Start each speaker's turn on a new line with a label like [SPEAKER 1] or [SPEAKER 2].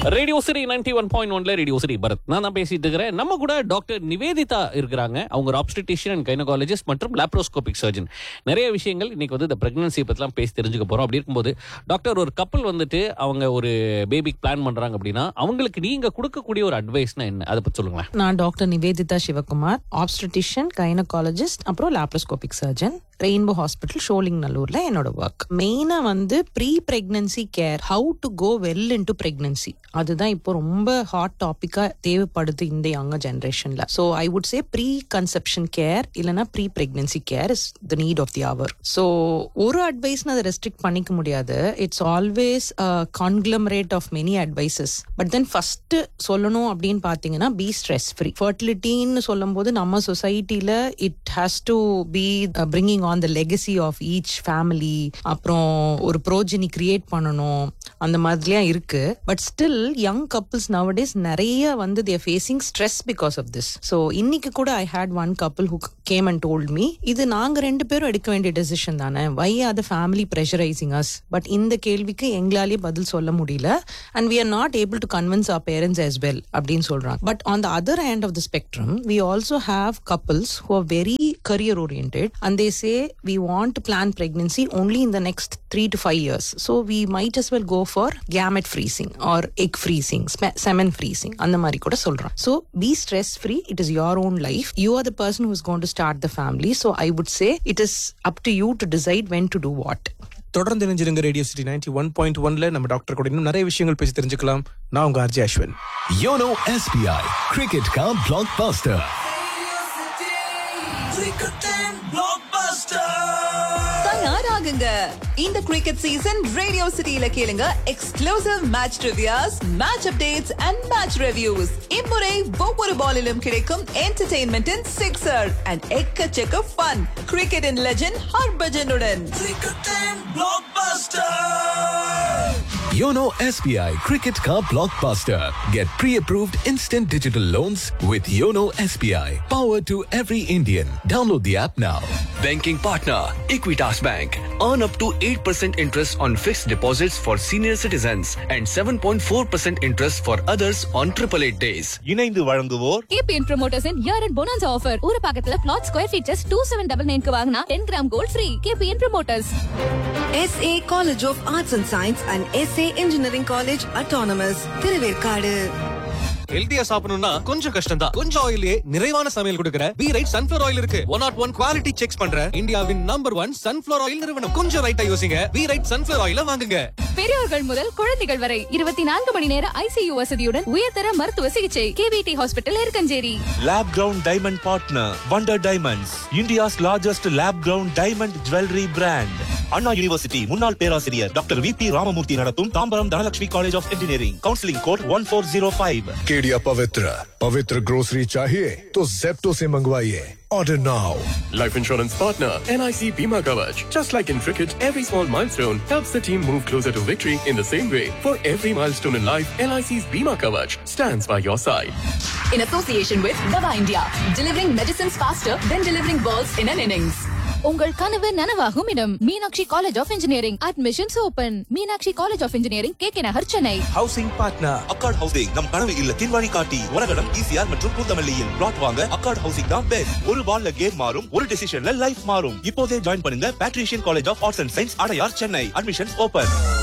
[SPEAKER 1] Radio city ninety one point ஒன்ல radio city Bharath நான் தான் பேசிட்டு இருக்கிறேன் நம்ம கூட டாக்டர் நிவேதிதா இருக்கிறாங்க அவங்க ஒரு ஆப்ஸ்டிஷியன் அண்ட் கைனகாலஜிஸ்ட் மற்றும் லாப்ரோஸ்கோபிக் சர்ஜன் நிறைய விஷயங்கள் இன்னைக்கு வந்து இந்த பிரெக்னன்சி பத்திலாம் பேசி தெரிஞ்சுக்க போறோம் அப்படி இருக்கும்போது டாக்டர் ஒரு கப்பல் வந்துட்டு அவங்க ஒரு பேபிக்கு பிளான் பண்றாங்க அப்படின்னா அவங்களுக்கு நீங்க கொடுக்கக்கூடிய ஒரு அட்வைஸ்னா என்ன அதை பத்தி சொல்லுங்களேன்
[SPEAKER 2] நான் doctor Nivedita Sivakumar obstetrician gynaecologist அப்புறம் லாப்ரோஸ்கோபிக் சர்ஜன் ரெயின்போ ஹாஸ்பிட்டல் ஷோலிங் நல்லூர்ல என்னோட ஒர்க் மெயினா வந்து pre pregnancy care how to go well into pregnancy அதுதான் இப்போ ரொம்ப ஹாட் டாபிக்கா தேவைப்படுது இந்த யங்க ஜென்ரேஷன்ல so I would say pre conception care இல்லைன்னா pre pregnancy care is the need of the hour so ஒரு அட்வைஸ்னு அதை ரெஸ்ட்ரிக்ட் பண்ணிக்க முடியாது it's always conglomerate of many advices but then first சொல்லணும் அப்படின்னு பார்த்தீங்கன்னா பி ஸ்ட்ரெஸ் ஃப்ரீ ஃபர்டிலிட்டின்னு சொல்லும்போது நம்ம சொசைட்டில it has to be bringing on the legacy of each family அப்புறம் ஒரு ப்ரோஜினி கிரியேட் பண்ணணும் அந்த மாதிரிலாம் இருக்கு but still young couples nowadays நிறைய வந்து they're facing stress because of this so இன்னைக்கு கூட I had one couple who came and told me இது நாங்க ரெண்டு பேரும் எடுக்க வேண்டிய டெசிஷன் தானே why are the family pressurising us but இந்த கேள்விக்கு எங்களாலேயே பதில் சொல்ல முடியல and we are not able to convince our parents as well அப்படின்னு சொல்றாங்க but on the other hand of the spectrum we also have couples who are very career oriented and they say we want to plan pregnancy only in the next three to five years so we might as well go for gamete freezing or egg freezing spe- semen freezing அந்த மாதிரி கூட சொல்றோம் so be stress free it is your own life you are the person who is going to start the family so i would say it is up to you to decide when to do what
[SPEAKER 3] தொடர்ந்து இணைஞ்சிருங்க radio city ninety one point ஒன்ல நம்ம doctor கூட இன்னும் நிறைய விஷயங்கள் பேசி தெரிஞ்சுக்கலாம் நான் உங்க RJ Ashwin
[SPEAKER 4] Yono SBI Cricket Car Blockbuster.
[SPEAKER 5] தயாராகுங்க இந்த கிரிக்கெட் சீசன் ரேடியோ சிட்டியில கேளுங்க exclusive match reviews match updates and match reviews இம்முறை ஒவ்வொரு பாலிலும் கிடைக்கும் என்டர்டெயின்மெண்டின் சிக்ஸர் அண்ட் எக்கச்சக்க ஃபன் கிரிக்கெட்டின் லெஜெண்ட் ஹர்பஜனுடன்
[SPEAKER 4] Yono SBI Cricket Car Blockbuster. Get pre-approved instant digital loans with Yono SBI. Power to every Indian. Download the app now.
[SPEAKER 6] Banking partner Equitas Bank. Earn up to 8% interest on fixed deposits for senior citizens and 7.4% interest for others on 888 days.
[SPEAKER 7] இணைந்து வழங்குவோர்
[SPEAKER 8] ABN promoters year and bonus offer ஒரு பக்கத்துல plot square feet just two seven double நைன்க்கு வாங்கினா ten gram gold free KBN promoters
[SPEAKER 9] SA College of Arts and Science and SA Engineering College Autonomous Thiruverkadu
[SPEAKER 3] ஹெல்தியா சாப்பிடணும்னா கொஞ்சம் கஷ்டம் தான் கொஞ்சம் ஆயிலே நிறைவான சமையல் கொடுக்கிற பி ரைட் சன்ஃபிளவர் ஆயில் இருக்கு one not one quality check பண்ற இந்தியாவின் நம்பர் ஒன் சன்ஃபிளவர் ஆயில் நிறுவனம் கொஞ்சம் ரைட்டா யோசிங்க பி ரைட் சன்ஃபிளவர் ஆயில வாங்குங்க
[SPEAKER 8] பெரியவர்கள் முதல் குழந்தைகள் வரை இருபத்தி நான்கு மணி நேர ஐசியு வசதியுடன் உயர்தர மருத்துவ சிகிச்சை KVD hospital Irukkancheri
[SPEAKER 7] lab grown diamond partner wonder diamonds India's largest lab grown diamond jewellery brand Anna university முன்னாள் பேராசிரியர் டாக்டர் வி பி ராமமூர்த்தி நடத்தும் Tambaram Dhanalakshmi college of engineering counselling code one four zero five
[SPEAKER 10] Kedia पवित्र पवित्र ग्रोसरी चाहिए तो जेप्टो से मंगवाइए order now
[SPEAKER 11] Life insurance partner NIC Bima Kavach. Just like in cricket, every small milestone helps the team move closer to victory in the same way. For every milestone in life, NIC's Bima Kavach stands by your side.
[SPEAKER 5] In association with Dava India, delivering medicines faster than delivering balls in an innings.
[SPEAKER 8] உங்கள் கனவு நனவாகும் இடம் Meenakshi college of engineering admissions open Meenakshi college of engineering K K Nagar Chennai
[SPEAKER 7] housing partner Accord housing நம் கனவு இல்லத்தின் வழிகாட்டி உலகம் ECR மற்றும் பூந்தமல்லியில் பிளாட் வாங்க அக்கார்ட் ஹவுசிங் தான் பெஸ்ட் ஒரு பால்ல கேம் மாறும் ஒரு டெசிஷன்ல லைஃப் மாறும் இப்போதே ஜாயின் பண்ணுங்க Patrician college of arts and science Adyar Chennai admissions open